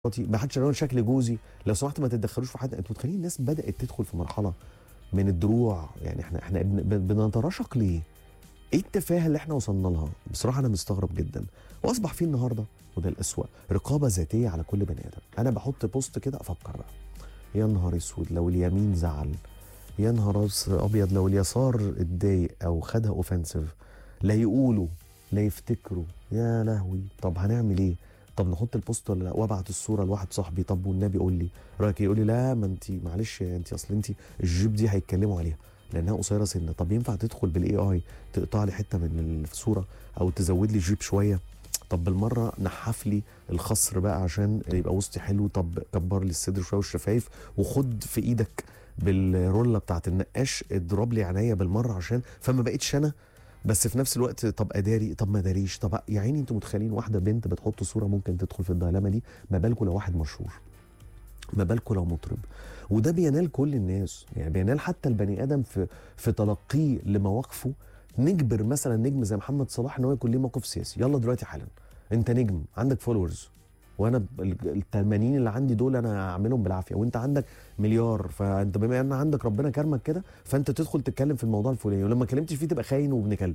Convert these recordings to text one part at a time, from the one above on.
مراتي ما حدش يراعي شكل جوزي لو سمحت ما تتدخلوش في حد انتوا متخيلين الناس بدات تدخل في مرحله من الدروع يعني احنا احنا بن- بن- بنتراشق ليه؟ ايه التفاهه اللي احنا وصلنا لها؟ بصراحه انا مستغرب جدا واصبح في النهارده وده الاسوأ رقابه ذاتيه على كل بني ادم انا بحط بوست كده افكر بقى يا نهار اسود لو اليمين زعل يا نهار أس- ابيض لو اليسار اتضايق او خدها اوفensive لا يقولوا لا يفتكروا يا لهوي طب هنعمل ايه طب نحط البوست ولا لا وابعت الصوره لواحد صاحبي طب والنبي قول لي رايك إيه؟ يقول لي لا ما انت معلش انت اصل انت الجيب دي هيتكلموا عليها لانها قصيره سنه طب ينفع تدخل بالاي اي تقطع لي حته من الصوره او تزود لي جيب شويه طب بالمره نحف لي الخصر بقى عشان يبقى وسطي حلو طب كبر لي الصدر شويه والشفايف وخد في ايدك بالرولة بتاعت النقاش اضرب لي عينيا بالمره عشان فما بقتش انا بس في نفس الوقت طب اداري طب ما داريش طب يا عيني انتوا متخيلين واحده بنت بتحط صوره ممكن تدخل في الديلاما دي ما بالكم لو واحد مشهور ما بالكم لو مطرب وده بينال كل الناس يعني بينال حتى البني ادم في في تلقيه لمواقفه نجبر مثلا نجم زي محمد صلاح ان هو يكون ليه موقف سياسي يلا دلوقتي حالا انت نجم عندك فولورز وانا ال 80 اللي عندي دول انا هعملهم بالعافيه وانت عندك مليار فانت بما ان عندك ربنا كرمك كده فانت تدخل تتكلم في الموضوع الفلاني ولما كلمتش فيه تبقى خاين وابن كلب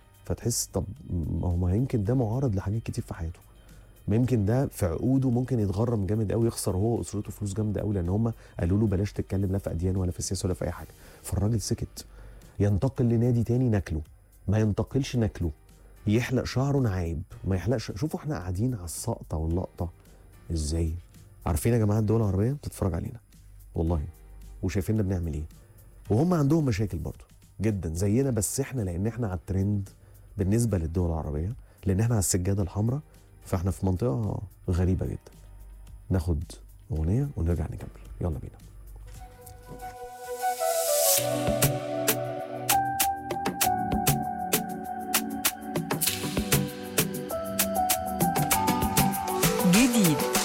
فتحس طب ما هو ما يمكن ده معارض لحاجات كتير في حياته ما يمكن ده في عقوده ممكن يتغرم جامد قوي يخسر هو واسرته فلوس جامده قوي لان هم قالوا له بلاش تتكلم لا في اديان ولا في السياسه ولا في اي حاجه فالراجل سكت ينتقل لنادي تاني ناكله ما ينتقلش ناكله يحلق شعره نعايب ما يحلقش شوفوا احنا قاعدين على السقطه واللقطه ازاي عارفين يا جماعه الدول العربيه بتتفرج علينا والله وشايفيننا بنعمل ايه وهم عندهم مشاكل برضه جدا زينا بس احنا لان احنا على الترند بالنسبه للدول العربيه لان احنا على السجاده الحمراء فاحنا في منطقه غريبه جدا ناخد اغنيه ونرجع نكمل يلا بينا جديد